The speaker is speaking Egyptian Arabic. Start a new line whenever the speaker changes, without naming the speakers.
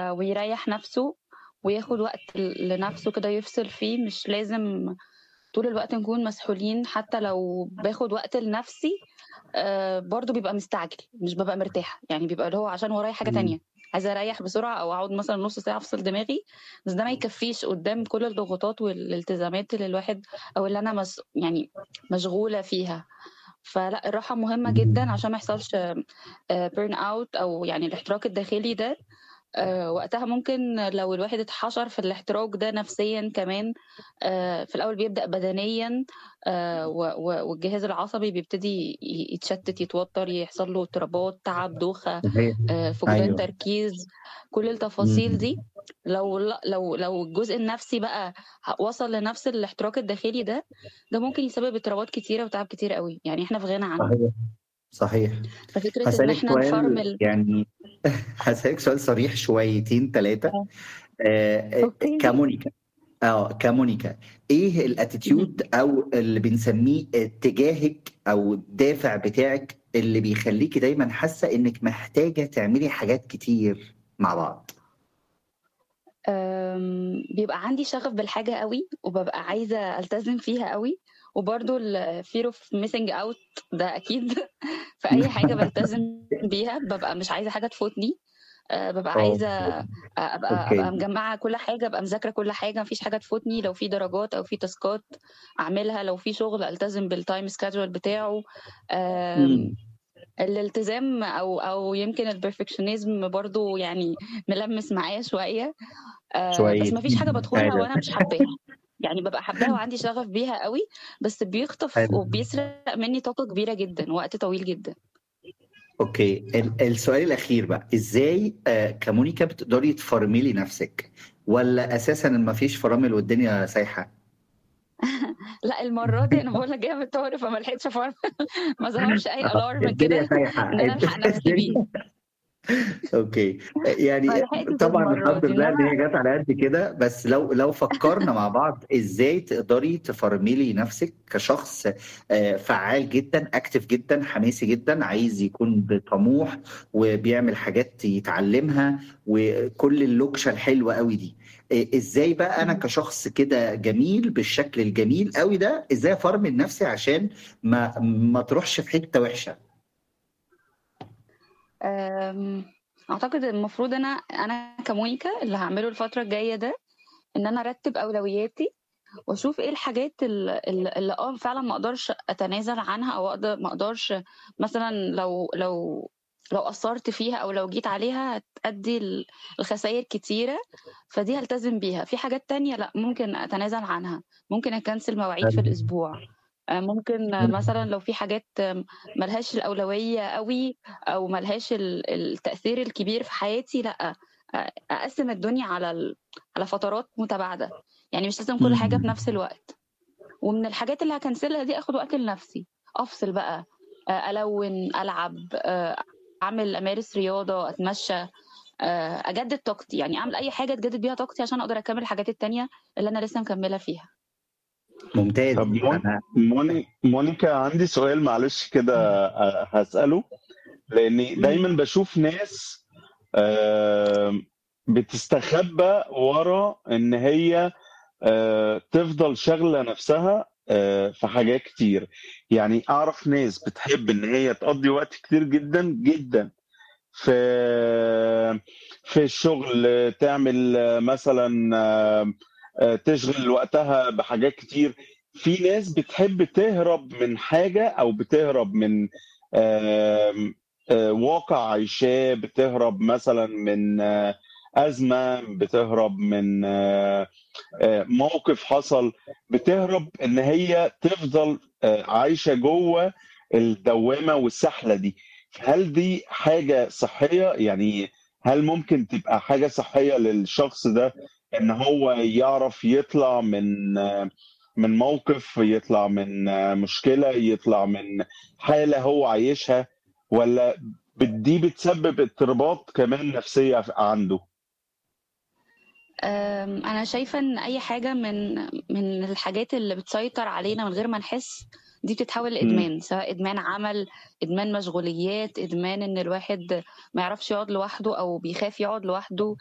ويريّح نَفْسه وياخُد وقت ل لنَفْسه كده يفصل فيه، مش لازم طول الوقت نكون مسحولين، حتى لو باخُد وقت لنَفْسي آآ برضه بيبقى مستعجل، مش بابقى مرتاحة، يعني بيبقى اللي هو عشان ورايا حاجة
إمم.
تانية، عايزة أريّح بسرعة أو أقعد مثلًا نُص ساعة أفصل دماغي، بس ده ما يكفّيش قُدّام كل الضغوطات والالتزامات اللي الواحد أو اللي أنا مس يعني مشغولة فيها. فلأ، الراحة مهمة جدًا
إمم.
عشان ما يحصلش آآ burn out أو يعني الاحتراق الداخلي ده، آآ وقتها ممكن لو الواحد اتحشر في الاحتراق ده نفسيًا كمان، آآ في الأول بيبدأ بدنيًا آآ و و والجهاز العصبي بيبتدي ي يتشتت، يتوتر، يحصل له اضطرابات، تعب، دوخة،
صحيح،
آآ فقدان
أيوه.
تركيز، كل التفاصيل
إمم.
دي لو ل لو لو الجزء النفسي بقى ه وصل لنفس الاحتراق الداخلي ده، ده ممكن يسبب اضطرابات كتيرة وتعب كتير أوي، يعني إحنا في غنى عنه.
صحيح، صحيح.
ففكرة إن
هاسألِك
إحنا
سؤال
نفرمل
يعني هاسألِك سؤال صريح شويتين 3
آه.
آآ أ
أوكي.
كمونيكا آه، كمونيكا إيه
اهم.
الattitude أو اللي بنسميه اتجاهِك أو الدافع بتاعِك اللي بيخلّيكِ دايمًا حاسة إنِّك محتاجة تعملي حاجات كتير مع بعض؟
آمم، بيبقى عندي شغف بالحاجة أوي، وبابقى عايزة ألتزم فيها أوي، وبرضه الfear of missing out ده أكيد في أي حاجة بالتزم بيها، بابقى مش عايزة حاجة تفوتني، آآ بابقى
آه،
عايزة أ أبقى أبقى
أوكي.
مجمّعة كل حاجة، أبقى مذاكرة كل حاجة، ما فيش حاجة تفوتني، لو في درجات أو في تاسكات أعملها، لو في شغل ألتزم بالtime schedule بتاعه، آمم
إمم.
الالتزام أو أو يمكن الperfectionism برضه يعني ملمّس معايا شوية، آآ بس ما فيش حاجة
شويتين
بادخلها
3
وأنا مش حاباها، يعني بابقى حاباها وعندي شغف بيها أوي، بس بيخطف
حلو.
وبيسرق منّي طاقة كبيرة جدًا، وقت طويل جدًا.
أوكي، ال السؤال الأخير بقى، إزاي آآ كمونيكا بتقدري تفرملي نفسِك، والّا أساسًا ما فيش فرامل والدنيا سايحة؟
لأ، المرّة دي أنا باقول لك جاية من الطوارئ فما لحقتش أفرمل ما ظهرش أي
آه،
alarm
الدنيا
كده
سايحة
إن أنا
الد
ألحق نفسي بيه.
الدنيا أوكي، أ
ما
يعني
لحقتش
طبعًا
المرّة
الحمد
دي،
لله إن
إنما
هي جات على قد كده، بس لو لو فكّرنا مع بعض إزاي تقدري تفرملي نفسِك كشخص آآ فعّال جدًا، active جدًا، حماسي جدًا، عايز يكون بطموح وبيعمل حاجات يتعلّمها وكل اللوكشة الحلوة أوي دي، آآ إزاي بقى أنا
اهم.
كشخص كده جميل بالشكل الجميل أوي ده، إزاي أفرمل نفسي عشان ما ما تروحش في حتّة وِحشة؟
آمم، أعتقد المفروض أنا أنا كمونيكا اللي هاعمله الفترة الجاية ده، إن أنا أرتّب أولوياتي، وأشوف إيه الحاجات ال ال اللي آه فعلًا ما أقدرش أتنازل عنها أو أقدر ما أقدرش مثلًا لو لو لو قصّرت فيها أو لو جيت عليها هتأدّي ل لخساير كتيرة، فدي هالتزم بيها، في حاجات تانية لأ، ممكن أتنازل عنها، ممكن أكنسل مواعيد في
حلو.
الأسبوع، آآ ممكن مثلًا
إمم.
لو في حاجات ما لهاش الأولوية أوي أو ما لهاش ال التأثير الكبير في حياتي لأ، أ أقسّم الدنيا على ال على فترات متباعدة، يعني مش لازم كل حاجة في
إمم.
نفس الوقت، ومن الحاجات اللي هاكنسلها دي آخُد وقت لنفسي، أفصل بقى، أ ألوّن، ألعب، آآ أعمل أمارس رياضة، أتمشى، آآ أجدد طاقتي، يعني أعمل أي حاجة تجدد بيها طاقتي عشان أقدر أكمّل الحاجات التانية اللي أنا لسه مكمّلة فيها.
ممتاز،
طب مون
أنا
موني مونيكا عندي سؤال معلش كده أ هاسأله، لإني
إمم.
دايمًا باشوف ناس آمم بتستخبى ورا إن هي آآ تفضل شاغلة نفسها آآ في حاجات كتير، يعني أعرف ناس بتحب إن هي تقضّي وقت كتير جدًا، جدًا في في الشغل، تعمل مثلًا آآ تشغِل وقتها بحاجات كتير، في ناس بتحب تهرب من حاجة أو بتهرب من آمم آآ واقع عايشاه، بتهرب مثلًا من أزمة، بتهرب من آآ موقف حصل، بتهرب إن هي تفضل آآ عايشة جوّه الدوّامة والسحلة دي، فهل دي حاجة صحية؟ يعني هل ممكن تبقى حاجة صحية للشخص ده إن هو يعرف يطلع من من موقف، يطلع من مشكلة، يطلع من حالة هو عايشها، والّا ب دي بتسبب اضطرابات كمان نفسية ف عنده؟
آمم، أنا شايفة إن أي حاجة من من الحاجات اللي بتسيطر علينا من غير ما نحس، دي بتتحول
إمم.
لإدمان، سواء إدمان عمل، إدمان مشغوليات، إدمان إن الواحد ما يعرفش يقعد لوحده أو بيخاف يقعد لوحده.